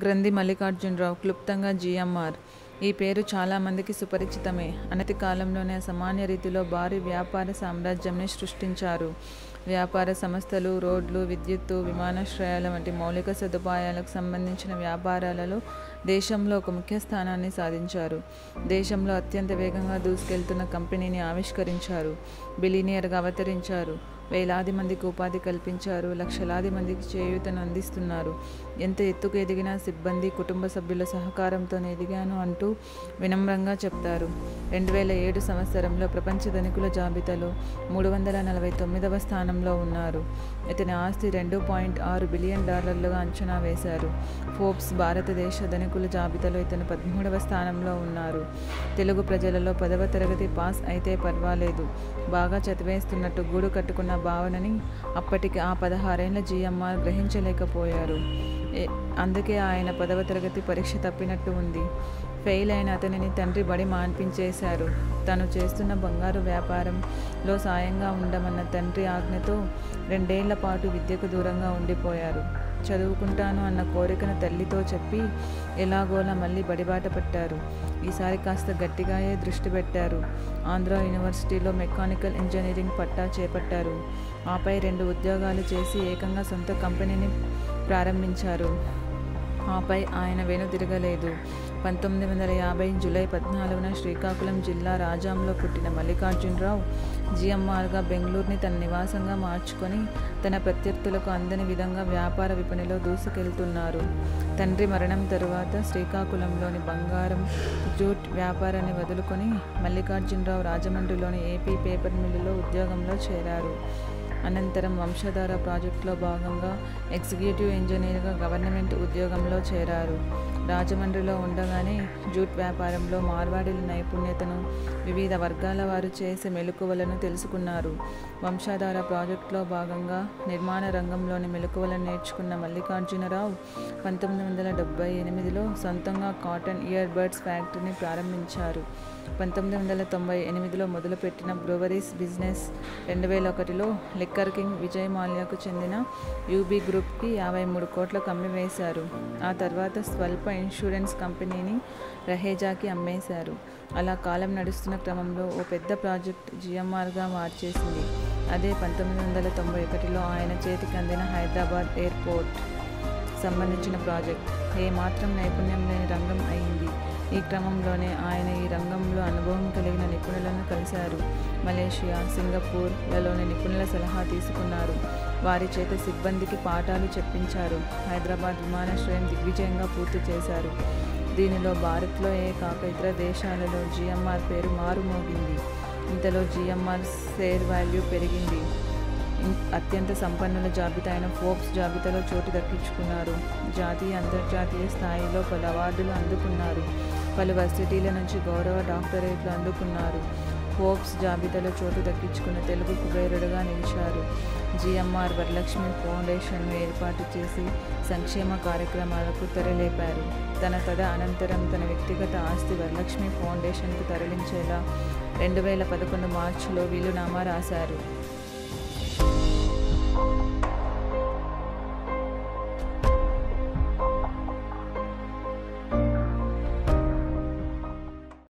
గ్రంథి మల్లికార్జునరావు క్లుప్తంగా జిఎంఆర్ ఈ పేరు చాలామందికి సుపరిచితమే అనతి కాలంలోనే అసామాన్య రీతిలో భారీ వ్యాపార సామ్రాజ్యంని సృష్టించారు వ్యాపార సంస్థలు రోడ్లు విద్యుత్తు విమానాశ్రయాల వంటి మౌలిక సదుపాయాలకు సంబంధించిన వ్యాపారాలలో దేశంలో ఒక ముఖ్య స్థానాన్ని సాధించారు దేశంలో అత్యంత వేగంగా దూసుకెళ్తున్న కంపెనీని ఆవిష్కరించారు బిలీనియర్గా అవతరించారు వేలాది మందికి ఉపాధి కల్పించారు లక్షలాది మందికి చేయూతను అందిస్తున్నారు ఎంత ఎత్తుకు ఎదిగినా సిబ్బంది కుటుంబ సభ్యుల సహకారంతో ఎదిగాను అంటూ వినమ్రంగా చెప్తారు రెండు వేల ఏడు సంవత్సరంలో ప్రపంచ ధనికుల జాబితాలో మూడు వందల నలభై తొమ్మిదవ స్థానంలో ఉన్నారు ఇతని ఆస్తి రెండు పాయింట్ ఆరు బిలియన్ డాలర్లుగా అంచనా వేశారు ఫోర్బ్స్ భారతదేశ ధనికుల జాబితాలో ఇతను పదమూడవ స్థానంలో ఉన్నారు తెలుగు ప్రజలలో పదవ తరగతి పాస్ అయితే పర్వాలేదు బాగా చదివేస్తున్నట్టు గూడు కట్టుకున్న భావనని అప్పటికి ఆ పదహారేళ్ల జిఎంఆర్ గ్రహించలేకపోయారు అందుకే ఆయన పదవ తరగతి పరీక్ష తప్పినట్టు ఉంది ఫెయిల్ అయిన అతనిని తండ్రి బడి మాన్పించేశారు తను చేస్తున్న బంగారు వ్యాపారంలో సాయంగా ఉండమన్న తండ్రి ఆజ్ఞతో రెండేళ్ల పాటు విద్యకు దూరంగా ఉండిపోయారు చదువుకుంటాను అన్న కోరికను తల్లితో చెప్పి ఎలాగోలా మళ్ళీ బడిబాట పట్టారు ఈసారి కాస్త గట్టిగాయే దృష్టి పెట్టారు ఆంధ్ర యూనివర్సిటీలో మెకానికల్ ఇంజనీరింగ్ పట్టా చేపట్టారు ఆపై రెండు ఉద్యోగాలు చేసి ఏకంగా సొంత కంపెనీని ప్రారంభించారు ఆపై ఆయన వెను తిరగలేదు పంతొమ్మిది వందల యాభై జూలై పద్నాలుగున శ్రీకాకుళం జిల్లా రాజాంలో పుట్టిన మల్లికార్జునరావు జిఎంఆర్గా బెంగళూరుని తన నివాసంగా మార్చుకొని తన ప్రత్యర్థులకు అందని విధంగా వ్యాపార విపణిలో దూసుకెళ్తున్నారు తండ్రి మరణం తరువాత శ్రీకాకుళంలోని బంగారం జూట్ వ్యాపారాన్ని వదులుకొని మల్లికార్జునరావు రాజమండ్రిలోని ఏపీ పేపర్ మిల్లులో ఉద్యోగంలో చేరారు అనంతరం వంశధార ప్రాజెక్టులో భాగంగా ఎగ్జిక్యూటివ్ ఇంజనీర్గా గవర్నమెంట్ ఉద్యోగంలో చేరారు రాజమండ్రిలో ఉండగానే జూట్ వ్యాపారంలో మార్వాడీల నైపుణ్యతను వివిధ వర్గాల వారు చేసే మెలకువలను తెలుసుకున్నారు వంశాధార ప్రాజెక్టులో భాగంగా నిర్మాణ రంగంలోని మెలకువలను నేర్చుకున్న మల్లికార్జునరావు పంతొమ్మిది వందల డెబ్బై ఎనిమిదిలో సొంతంగా కాటన్ ఇయర్ బడ్స్ ఫ్యాక్టరీని ప్రారంభించారు పంతొమ్మిది వందల తొంభై ఎనిమిదిలో మొదలుపెట్టిన బ్రూవరీస్ బిజినెస్ రెండు వేల ఒకటిలో లిక్కర్ కింగ్ విజయ్ మాల్యాకు చెందిన యూబీ గ్రూప్కి యాభై మూడు కోట్లకు అమ్మివేశారు ఆ తర్వాత స్వల్ప ఇన్సూరెన్స్ కంపెనీని రహేజాకి అమ్మేశారు అలా కాలం నడుస్తున్న క్రమంలో ఓ పెద్ద ప్రాజెక్ట్ జిఎంఆర్గా మార్చేసింది అదే పంతొమ్మిది వందల తొంభై ఒకటిలో ఆయన చేతికి అందిన హైదరాబాద్ ఎయిర్పోర్ట్ సంబంధించిన ప్రాజెక్ట్ ఏమాత్రం నైపుణ్యం లేని రంగం అయింది ఈ క్రమంలోనే ఆయన ఈ రంగంలో అనుభవం కలిగిన నిపుణులను కలిశారు మలేషియా సింగపూర్లలోని నిపుణుల సలహా తీసుకున్నారు వారి చేత సిబ్బందికి పాఠాలు చెప్పించారు హైదరాబాద్ విమానాశ్రయం దిగ్విజయంగా పూర్తి చేశారు దీనిలో భారత్లో ఏ కాక ఇతర దేశాలలో జిఎంఆర్ పేరు మారుమోగింది ఇంతలో జిఎంఆర్ షేర్ వాల్యూ పెరిగింది అత్యంత సంపన్నుల జాబితా అయిన ఫోర్బ్స్ జాబితాలో చోటు దక్కించుకున్నారు జాతీయ అంతర్జాతీయ స్థాయిలో పలు అవార్డులు అందుకున్నారు పలు వర్సిటీల నుంచి గౌరవ డాక్టరేట్లు అందుకున్నారు ఫోర్బ్స్ జాబితాలో చోటు దక్కించుకున్న తెలుగు కుబేరుడుగా నిలిచారు జిఎంఆర్ వరలక్ష్మి ఫౌండేషన్ను ఏర్పాటు చేసి సంక్షేమ కార్యక్రమాలకు తెరలేపారు తన కథ అనంతరం తన వ్యక్తిగత ఆస్తి వరలక్ష్మి ఫౌండేషన్కు తరలించేలా రెండు వేల పదకొండు మార్చిలో వీలునామా రాశారు